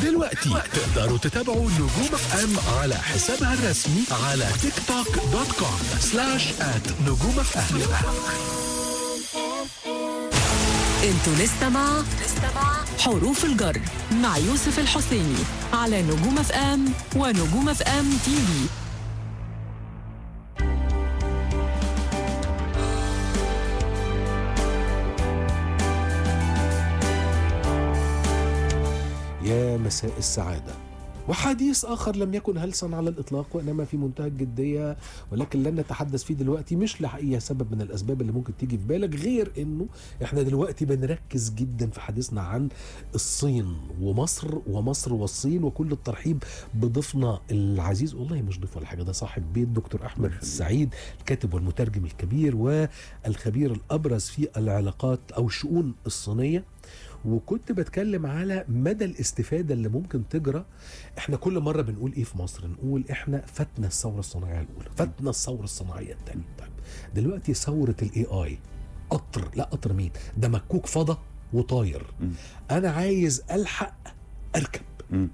دلوقتي تقدروا تتابعوا نجوم اف ام على حسابها الرسمي على تيك توك دوت كوم سلاش ات نجوم اف ام انتوا لسه مع حروف الجر مع يوسف الحسيني على نجوم اف ام ونجوم اف ام تي في يا مساء السعادة وحديث آخر لم يكن هلسا على الإطلاق وإنما في منتهى الجدية ولكن لن نتحدث فيه دلوقتي مش لأي سبب من الأسباب اللي ممكن تيجي في بالك غير إنه إحنا دلوقتي بنركز جدا في حديثنا عن الصين ومصر ومصر والصين وكل الترحيب بضيفنا العزيز والله مش ضيف ولا حاجة ده صاحب بيت دكتور أحمد السعيد الكاتب والمترجم الكبير والخبير الأبرز في العلاقات أو الشؤون الصينية وكنت بتكلم على مدى الاستفاده اللي ممكن تجرى احنا كل مره بنقول ايه في مصر نقول احنا فاتنا الثوره الصناعيه الاولى فاتنا الثوره الصناعيه الثانيه طيب دلوقتي ثوره الاي اي قطر لا قطر مين ده مكوك فضا وطاير انا عايز الحق اركب مم.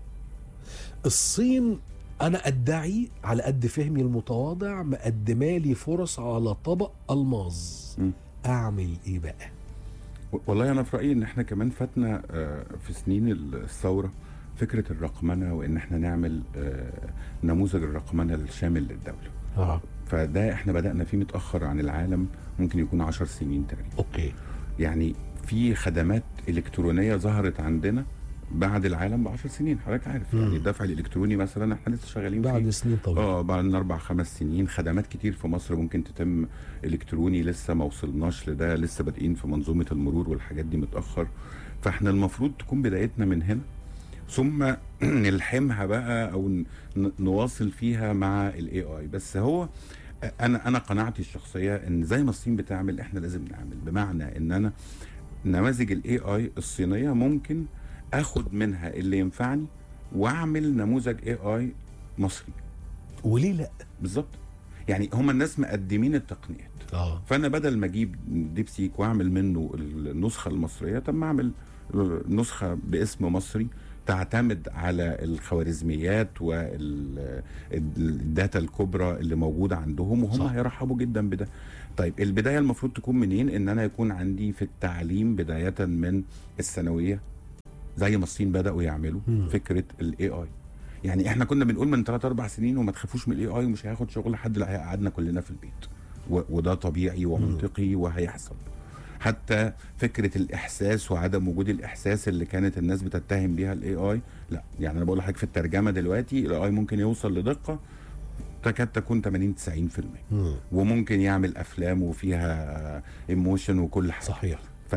الصين انا ادعي على قد فهمي المتواضع مقدمه لي فرص على طبق الماظ مم. اعمل ايه بقى والله انا في رايي ان احنا كمان فاتنا آه، في سنين الثوره فكره الرقمنه وان احنا نعمل آه، نموذج الرقمنه الشامل للدوله اه فده احنا بدانا فيه متاخر عن العالم ممكن يكون عشر سنين تقريبا اوكي يعني في خدمات الكترونيه ظهرت عندنا بعد العالم ب 10 سنين حضرتك عارف يعني مم. الدفع الالكتروني مثلا احنا لسه شغالين بعد فيه سنين طويله اه بعد من اربع خمس سنين خدمات كتير في مصر ممكن تتم الكتروني لسه ما وصلناش لده لسه بادئين في منظومه المرور والحاجات دي متاخر فاحنا المفروض تكون بدايتنا من هنا ثم نلحمها بقى او ن- نواصل فيها مع الاي اي بس هو انا انا قناعتي الشخصيه ان زي ما الصين بتعمل احنا لازم نعمل بمعنى ان انا نماذج الاي اي الصينيه ممكن اخد منها اللي ينفعني واعمل نموذج اي اي مصري وليه لا بالظبط يعني هم الناس مقدمين التقنيات اه فانا بدل ما اجيب ديب سيك واعمل منه النسخه المصريه طب ما اعمل نسخه باسم مصري تعتمد على الخوارزميات والداتا الكبرى اللي موجوده عندهم وهم صح. هيرحبوا جدا بده طيب البدايه المفروض تكون منين ان انا يكون عندي في التعليم بدايه من الثانويه زي ما الصين بداوا يعملوا مم. فكره الاي اي يعني احنا كنا بنقول من 3 4 سنين وما تخافوش من الاي اي ومش هياخد شغل حد لا هيقعدنا كلنا في البيت و- وده طبيعي ومنطقي وهيحصل حتى فكره الاحساس وعدم وجود الاحساس اللي كانت الناس بتتهم بيها الاي اي لا يعني انا بقول لحضرتك في الترجمه دلوقتي الاي اي ممكن يوصل لدقه تكاد تكون 80 90% مم. وممكن يعمل افلام وفيها ايموشن وكل حاجه صحيح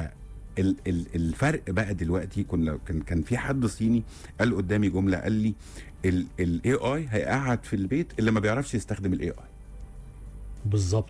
فالفرق بقى دلوقتي كنا كان كان في حد صيني قال قدامي جمله قال لي الاي اي هيقعد في البيت اللي ما بيعرفش يستخدم الاي اي بالظبط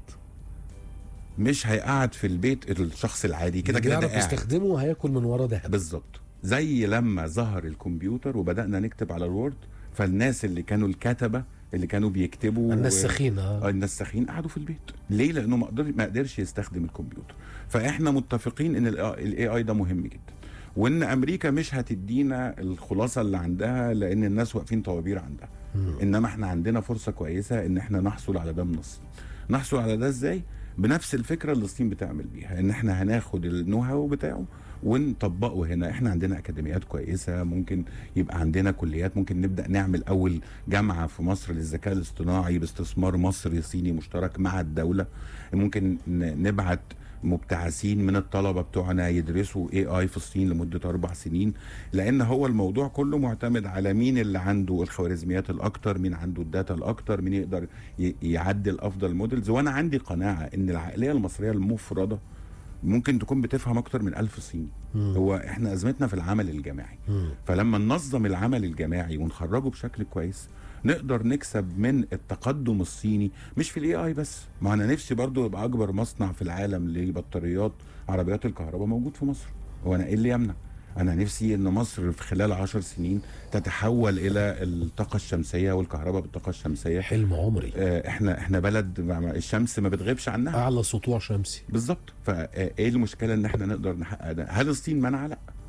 مش هيقعد في البيت الشخص العادي كده كده ده يعرف قاعد يستخدمه هياكل من ورا دهب بالظبط زي لما ظهر الكمبيوتر وبدانا نكتب على الوورد فالناس اللي كانوا الكتبه اللي كانوا بيكتبوا النساخين آه، اه النساخين قعدوا في البيت ليه لانه ما قدر ما قدرش يستخدم الكمبيوتر فاحنا متفقين ان الاي اي ده مهم جدا وان امريكا مش هتدينا الخلاصه اللي عندها لان الناس واقفين طوابير عندها مم. انما احنا عندنا فرصه كويسه ان احنا نحصل على ده من الصين نحصل على ده ازاي بنفس الفكره اللي الصين بتعمل بيها ان احنا هناخد النو هاو بتاعه ونطبقه هنا احنا عندنا اكاديميات كويسه ممكن يبقى عندنا كليات ممكن نبدا نعمل اول جامعه في مصر للذكاء الاصطناعي باستثمار مصري صيني مشترك مع الدوله ممكن ن- نبعت مبتعثين من الطلبه بتوعنا يدرسوا اي اي في الصين لمده اربع سنين لان هو الموضوع كله معتمد على مين اللي عنده الخوارزميات الاكتر مين عنده الداتا الاكتر مين يقدر ي- يعدل افضل موديلز وانا عندي قناعه ان العقليه المصريه المفرده ممكن تكون بتفهم اكتر من ألف صيني مم. هو احنا ازمتنا في العمل الجماعي مم. فلما ننظم العمل الجماعي ونخرجه بشكل كويس نقدر نكسب من التقدم الصيني مش في الاي اي بس ما انا نفسي برضو يبقى اكبر مصنع في العالم لبطاريات عربيات الكهرباء موجود في مصر هو انا ايه اللي يمنع انا نفسي ان مصر في خلال عشر سنين تتحول الى الطاقه الشمسيه والكهرباء بالطاقه الشمسيه حلم عمري آه، احنا احنا بلد ما- ما- الشمس ما بتغيبش عنها اعلى سطوع شمسي بالظبط فايه المشكله ان احنا نقدر نحقق ده هل الصين منع لا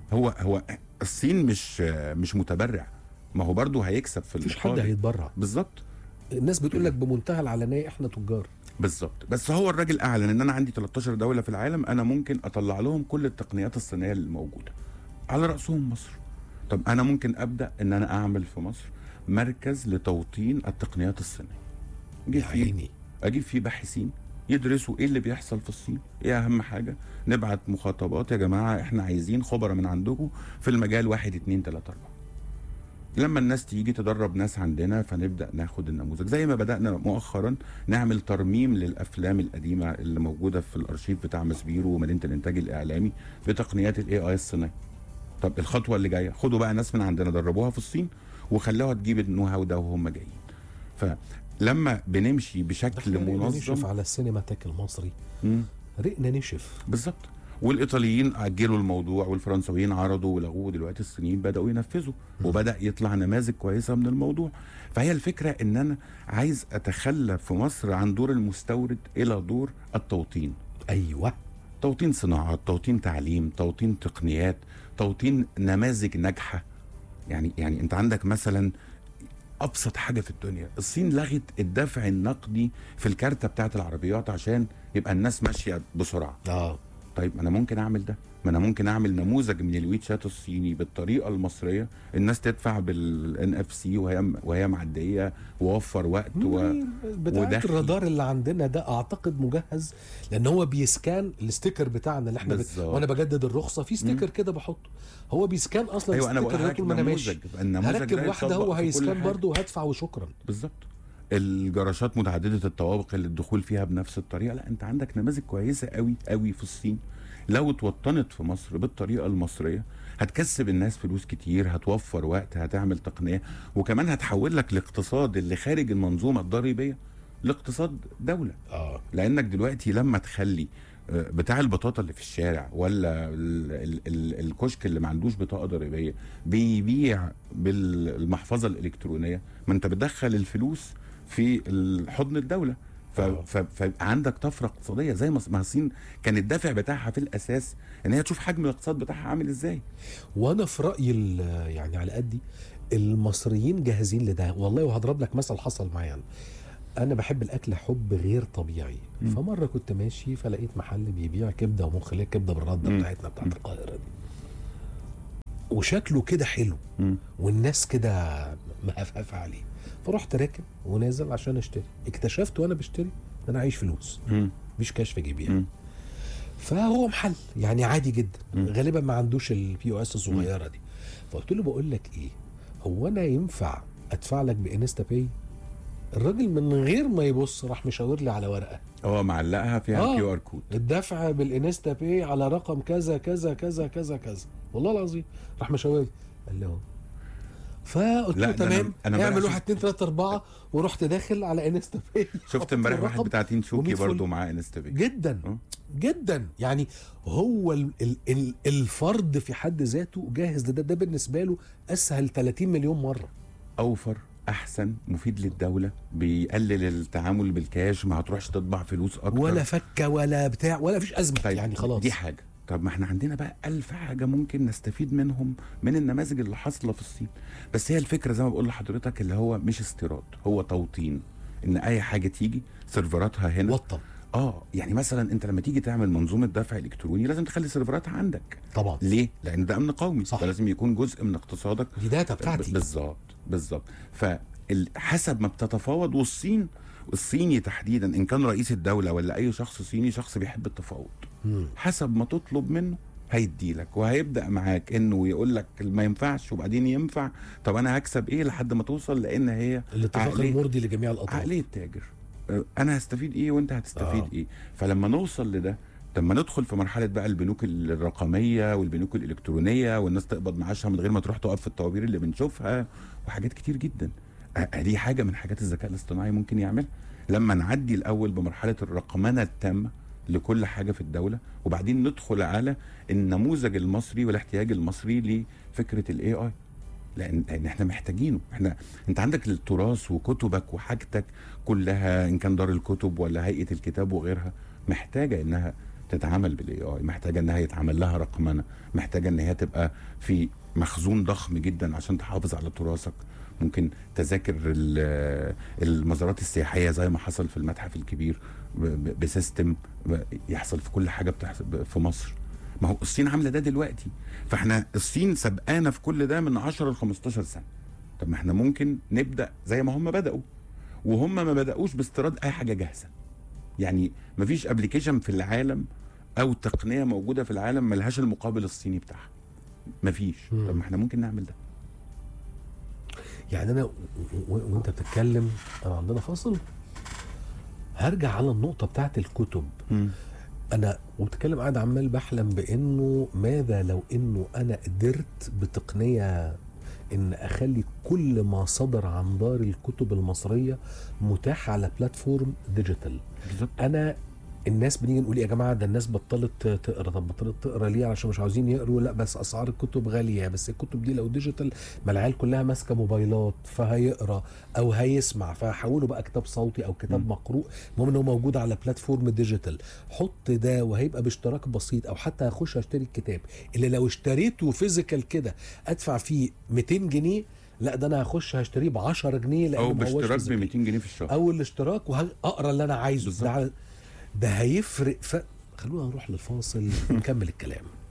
هو هو الصين مش مش متبرع ما هو برضه هيكسب في مفيش حد المقابل. هيتبرع بالظبط الناس بتقول لك بمنتهى العلانيه احنا تجار بالظبط بس هو الراجل اعلن ان انا عندي 13 دوله في العالم انا ممكن اطلع لهم كل التقنيات الصينيه اللي موجوده على راسهم مصر طب انا ممكن ابدا ان انا اعمل في مصر مركز لتوطين التقنيات الصينيه اجيب يا فيه عيني اجيب فيه باحثين يدرسوا ايه اللي بيحصل في الصين ايه اهم حاجه نبعت مخاطبات يا جماعه احنا عايزين خبراء من عندكم في المجال واحد اتنين تلاته اربعه لما الناس تيجي تدرب ناس عندنا فنبدا ناخد النموذج زي ما بدانا مؤخرا نعمل ترميم للافلام القديمه اللي موجوده في الارشيف بتاع مسبيرو ومدينه الانتاج الاعلامي بتقنيات الاي اي الصينيه طب الخطوه اللي جايه خدوا بقى ناس من عندنا دربوها في الصين وخلوها تجيب النو هاو ده وهم جايين فلما بنمشي بشكل احنا نشف منظم على السينماتيك المصري مم. رقنا نشف بالظبط والايطاليين اجلوا الموضوع والفرنساويين عرضوا ولغوه دلوقتي الصينيين بداوا ينفذوا وبدا يطلع نماذج كويسه من الموضوع فهي الفكره ان انا عايز اتخلى في مصر عن دور المستورد الى دور التوطين ايوه توطين صناعات توطين تعليم توطين تقنيات توطين نماذج ناجحه يعني يعني انت عندك مثلا ابسط حاجه في الدنيا الصين لغت الدفع النقدي في الكارته بتاعت العربيات عشان يبقى الناس ماشيه بسرعه اه طيب ما انا ممكن اعمل ده ما انا ممكن اعمل نموذج من الويتشات الصيني بالطريقه المصريه الناس تدفع بالان اف سي وهي وهي معديه ووفر وقت و... بتاع ودخل. الرادار اللي عندنا ده اعتقد مجهز لان هو بيسكان الستيكر بتاعنا اللي احنا ب... بالظبط. وانا بجدد الرخصه في ستيكر كده بحطه هو بيسكان اصلا ايوه انا الستيكر بقول ده طول ما انا ماشي نموذج النموذج هركب ده واحده يتطبق هو في كل هيسكان حاجة. برضه وهدفع وشكرا بالظبط الجراشات متعدده الطوابق اللي الدخول فيها بنفس الطريقه لا انت عندك نماذج كويسه قوي قوي في الصين لو اتوطنت في مصر بالطريقه المصريه هتكسب الناس فلوس كتير هتوفر وقت هتعمل تقنيه وكمان هتحول لك الاقتصاد اللي خارج المنظومه الضريبيه لاقتصاد دوله اه لانك دلوقتي لما تخلي آه، بتاع البطاطا اللي في الشارع ولا ال ال ال الكشك اللي ما عندوش بطاقه ضريبيه بيبيع بالمحفظه الالكترونيه ما انت بتدخل الفلوس في حضن الدوله ف- آه. ف- فعندك طفره اقتصاديه زي ما ما الصين كان الدافع بتاعها في الاساس ان هي تشوف حجم الاقتصاد بتاعها عامل ازاي وانا في رايي ال- يعني على قدي المصريين جاهزين لده والله وهضرب لك مثل حصل معايا أنا. انا بحب الاكل حب غير طبيعي مم. فمره كنت ماشي فلقيت محل بيبيع كبده ومخ اللي هي الكبده بالرده مم. بتاعتنا بتاعت مم. القاهره دي وشكله كده حلو مم. والناس كده مهفهفه عليه فرحت راكب ونازل عشان اشتري اكتشفت وانا بشتري ان انا عايش فلوس مم. مش كاش في جيبي يعني. مم. فهو محل يعني عادي جدا مم. غالبا ما عندوش البي او اس الصغيره دي فقلت له بقول لك ايه هو انا ينفع ادفع لك بانستا باي الراجل من غير ما يبص راح مشاور لي على ورقه هو معلقها فيها آه. كيو ار كود الدفع بالانستا باي على رقم كذا كذا كذا كذا كذا والله العظيم راح مشاور لي قال لي اهو فقلت لا، له ده أنا- تمام أنا امبارح اعمل شفت- واحد اتنين تلاته اربعه ورحت داخل على انستا باي شفت امبارح واحد الرقم بتاع تين شوكي ومية فل. برضه معاه انستا باي جدا آه. جدا يعني هو ال ال ال الفرد في حد ذاته جاهز لده ده بالنسبه له اسهل 30 مليون مره اوفر احسن مفيد للدوله بيقلل التعامل بالكاش ما هتروحش تطبع فلوس اكتر ولا فكه ولا بتاع ولا فيش ازمه طيب يعني خلاص دي حاجه طب ما احنا عندنا بقى ألف حاجة ممكن نستفيد منهم من النماذج اللي حاصلة في الصين بس هي الفكرة زي ما بقول لحضرتك اللي هو مش استيراد هو توطين ان اي حاجة تيجي سيرفراتها هنا وطن اه يعني مثلا انت لما تيجي تعمل منظومة دفع الكتروني لازم تخلي سيرفراتها عندك طبعا ليه لان ده امن قومي صح. فلازم يكون جزء من اقتصادك دي داتا بتاعتي بالظبط بالظبط فحسب ما بتتفاوض والصين الصيني تحديدا ان كان رئيس الدوله ولا اي شخص صيني شخص بيحب التفاوض مم. حسب ما تطلب منه هيديلك وهيبدا معاك انه يقول لك ما ينفعش وبعدين ينفع طب انا هكسب ايه لحد ما توصل لان هي الاتفاق عقلية- المرضي لجميع الاطراف عقليه تاجر أه، انا هستفيد ايه وانت هتستفيد آه. ايه فلما نوصل لده لما ندخل في مرحله بقى البنوك الرقميه والبنوك الالكترونيه والناس تقبض معاشها من غير ما تروح تقف في الطوابير اللي بنشوفها وحاجات كتير جدا أه، دي حاجه من حاجات الذكاء الاصطناعي ممكن يعملها لما نعدي الاول بمرحله الرقمنه التامه لكل حاجه في الدوله وبعدين ندخل على النموذج المصري والاحتياج المصري لفكره الاي اي لان لان احنا محتاجينه احنا انت عندك التراث وكتبك وحاجتك كلها ان كان دار الكتب ولا هيئه الكتاب وغيرها محتاجه انها تتعامل بالاي اي محتاجه انها يتعمل لها رقمنه محتاجه ان هي تبقى في مخزون ضخم جدا عشان تحافظ على تراثك ممكن تذاكر ال- المزارات السياحيه زي ما حصل في المتحف الكبير ب- ب- بسيستم ب- يحصل في كل حاجه بتحصل في مصر ما هو الصين عامله ده دلوقتي فاحنا الصين سبقانا في كل ده من 10 ل 15 سنه طب ما احنا ممكن نبدا زي ما هم بداوا وهم ما بداوش باستيراد اي حاجه جاهزه يعني مفيش ابلكيشن في العالم او تقنيه موجوده في العالم ملهاش المقابل الصيني بتاعها مفيش مم. طب ما احنا ممكن نعمل ده يعني انا و- و- وانت بتتكلم انا عندنا فاصل هرجع على النقطه بتاعت الكتب انا وبتكلم قاعد عمال بحلم بانه ماذا لو انه انا قدرت بتقنيه ان اخلي كل ما صدر عن دار الكتب المصريه متاح على بلاتفورم ديجيتال بالظبط انا الناس بنيجي نقول يا جماعه ده الناس بطلت تقرا طب بطلت تقرا ليه عشان مش عاوزين يقروا لا بس اسعار الكتب غاليه بس الكتب دي لو ديجيتال ما العيال كلها ماسكه موبايلات فهيقرا او هيسمع فهحوله بقى كتاب صوتي او كتاب مم. مقروء المهم ان هو موجود على بلاتفورم ديجيتال حط ده وهيبقى باشتراك بسيط او حتى هخش اشتري الكتاب اللي لو اشتريته فيزيكال كده ادفع فيه 200 جنيه لا ده انا هخش هشتريه ب 10 جنيه لان او ما هوش باشتراك ب physical. 200 جنيه في الشهر او الاشتراك وهقرا اللي انا عايزه بالظبط. ده, ده هيفرق ف... خلونا نروح للفاصل ونكمل الكلام